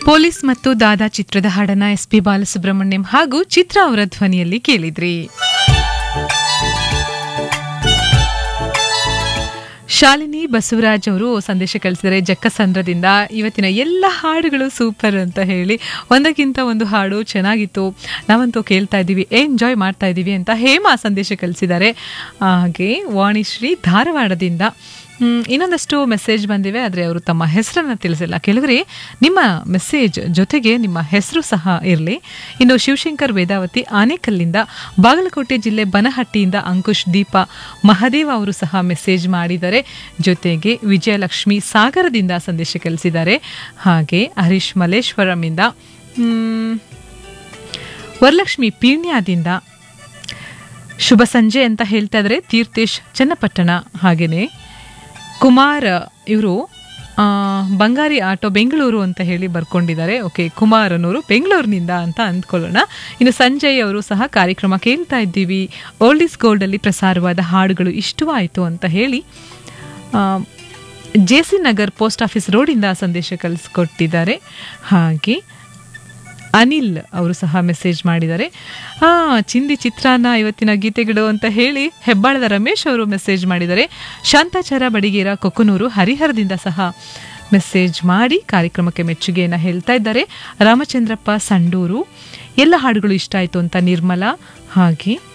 police ಮತ್ತು ದಾದಾ ಚಿತ್ರದ ಹಾಡನ್ನ ಎಸ್ ಪಿ ಬಾಲಸುಬ್ರಹ್ಮಣ್ಯಂ ಹಾಗೂ ಚಿತ್ರ ಅವರ ಧ್ವನಿಯಲ್ಲಿ ಕೇಳಿದ್ರಿ ಶಾಲಿನಿ ಬಸವರಾಜ್ ಅವರು ಸಂದೇಶ ಕಳಿಸಿದರೆ ಜಕ್ಕಸಂದ್ರದಿಂದ ಇವತ್ತಿನ ಎಲ್ಲ ಹಾಡುಗಳು ಸೂಪರ್ ಅಂತ ಹೇಳಿ ಒಂದಕ್ಕಿಂತ ಒಂದು ಹಾಡು ಚೆನ್ನಾಗಿತ್ತು ನಾವಂತೂ ಕೇಳ್ತಾ ಇದ್ದೀವಿ ಎಂಜಾಯ್ ಮಾಡ್ತಾ ಇದ್ದೀವಿ ಅಂತ ಹೇಮಾ ಸಂದೇಶ ಕಳಿಸಿದ್ದಾರೆ ಹಾಗೆ ವಾಣಿಶ್ರೀ ಧಾರವಾಡದಿಂದ ಹ್ಮ್, ಇನ್ನೊಂದಷ್ಟು ಮೆಸೇಜ್ ಬಂದಿವೆ ಆದರೆ ಅವರು ತಮ್ಮ ಹೆಸರನ್ನು ತಿಳಿಸಿಲ್ಲ ಕೆಲವರಿ ನಿಮ್ಮ ಮೆಸೇಜ್ ಜೊತೆಗೆ ನಿಮ್ಮ ಹೆಸರು ಸಹ ಇರಲಿ ಇನ್ನು ಶಿವಶಂಕರ್ ವೇದಾವತಿ ಆನೇಕಲ್ಲಿಂದ ಬಾಗಲಕೋಟೆ ಜಿಲ್ಲೆ ಬನಹಟ್ಟಿಯಿಂದ ಅಂಕುಶ್ ದೀಪ ಮಹದೇವ ಅವರು ಸಹ ಮೆಸೇಜ್ ಮಾಡಿದ್ದಾರೆ ಜೊತೆಗೆ ವಿಜಯಲಕ್ಷ್ಮಿ ಸಾಗರದಿಂದ ಸಂದೇಶ ಕಳಿಸಿದ್ದಾರೆ ಹಾಗೆ ಹರೀಶ್ ಮಲ್ಲೇಶ್ವರಂಯಿಂದ ಹ್ಮ್, ವರಲಕ್ಷ್ಮಿ ಪೀಣ್ಯದಿಂದ ಶುಭ ಸಂಜೆ ಅಂತ ಹೇಳ್ತಾ ಇದ್ದಾರೆ ತೀರ್ಥೇಶ್ ಚನ್ನಪಟ್ಟಣ ಹಾಗೇನೆ ಕುಮಾರ್ ಇವರು ಬಂಗಾರಿ ಆಟೋ ಬೆಂಗಳೂರು ಅಂತ ಹೇಳಿ ಬರ್ಕೊಂಡಿದ್ದಾರೆ ಓಕೆ ಕುಮಾರ್ ಅನ್ನೋರು ಬೆಂಗಳೂರಿನಿಂದ ಅಂತ ಅಂದ್ಕೊಳ್ಳೋಣ ಇನ್ನು ಸಂಜಯ್ ಅವರು ಸಹ ಕಾರ್ಯಕ್ರಮ ಕೇಳ್ತಾ ಇದ್ದೀವಿ ಓಲ್ಡ್ ಇಸ್ ಗೋಲ್ಡ್ ಅಲ್ಲಿ ಪ್ರಸಾರವಾದ ಹಾಡುಗಳು ಇಷ್ಟವಾಯಿತು ಅಂತ ಹೇಳಿ J C Nagar post office ರೋಡಿಂದ ಸಂದೇಶ ಕಳಿಸ್ಕೊಟ್ಟಿದ್ದಾರೆ ಹಾಗೆ ಅನಿಲ್ ಅವರು ಸಹ ಮೆಸೇಜ್ ಮಾಡಿದ್ದಾರೆ ಹಾ ಚಿಂದಿ ಚಿತ್ರಾನ್ನ ಇವತ್ತಿನ ಗೀತೆಗಳು ಅಂತ ಹೇಳಿ ಹೆಬ್ಬಾಳದ ರಮೇಶ್ ಅವರು ಮೆಸೇಜ್ ಮಾಡಿದ್ದಾರೆ ಶಾಂತಾಚಾರ ಬಡಿಗೇರ ಕೊಕ್ಕನೂರು ಹರಿಹರದಿಂದ ಸಹ ಮೆಸೇಜ್ ಮಾಡಿ ಕಾರ್ಯಕ್ರಮಕ್ಕೆ ಮೆಚ್ಚುಗೆಯನ್ನು ಹೇಳ್ತಾ ಇದ್ದಾರೆ ರಾಮಚಂದ್ರಪ್ಪ ಸಂಡೂರು ಎಲ್ಲ ಹಾಡುಗಳು ಇಷ್ಟ ಆಯಿತು ಅಂತ ನಿರ್ಮಲಾ ಹಾಗೆ